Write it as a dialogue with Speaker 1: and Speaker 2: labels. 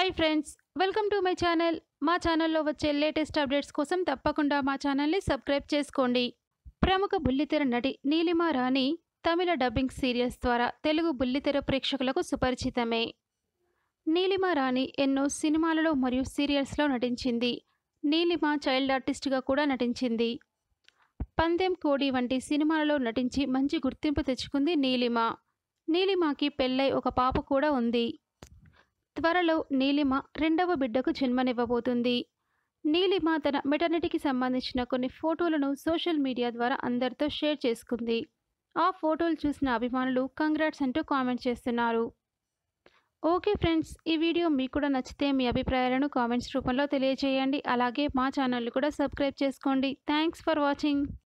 Speaker 1: hi friends welcome to my channel మా ఛానల్లో వచ్చే లేటెస్ట్ అప్డేట్స్ కోసం తప్పకుండా మా ఛానల్ని సబ్స్క్రైబ్ చేసుకోండి ప్రముఖ బుల్లితెర నటి నీలిమా రాణి తమిళ డబ్బింగ్ సీరియల్స్ ద్వారా తెలుగు బుల్లితెర ప్రేక్షకులకు సుపరిచితమే నీలిమా రాణి ఎన్నో సినిమాలలో మరియు సీరియల్స్లో నటించింది నీలిమ చైల్డ్ ఆర్టిస్ట్గా కూడా నటించింది పందెం కోడి వంటి సినిమాలలో నటించి మంచి గుర్తింపు తెచ్చుకుంది నీలిమ నీలిమకి పెళ్ళై ఒక పాప కూడా ఉంది త్వరలో నీలిమ రెండవ బిడ్డకు జన్మనివ్వబోతుంది నీలిమ తన మెటర్నిటీకి సంబంధించిన కొన్ని ఫోటోలను సోషల్ మీడియా ద్వారా అందరితో షేర్ చేసుకుంది ఆ ఫోటోలు చూసిన అభిమానులు కంగ్రాట్స్ అంటూ కామెంట్ చేస్తున్నారు ఓకే ఫ్రెండ్స్ ఈ వీడియో మీకు కూడా నచ్చితే మీ అభిప్రాయాలను కామెంట్స్ రూపంలో తెలియజేయండి అలాగే మా ఛానల్ కూడా సబ్స్క్రైబ్ చేసుకోండి థ్యాంక్స్ ఫర్ వాచింగ్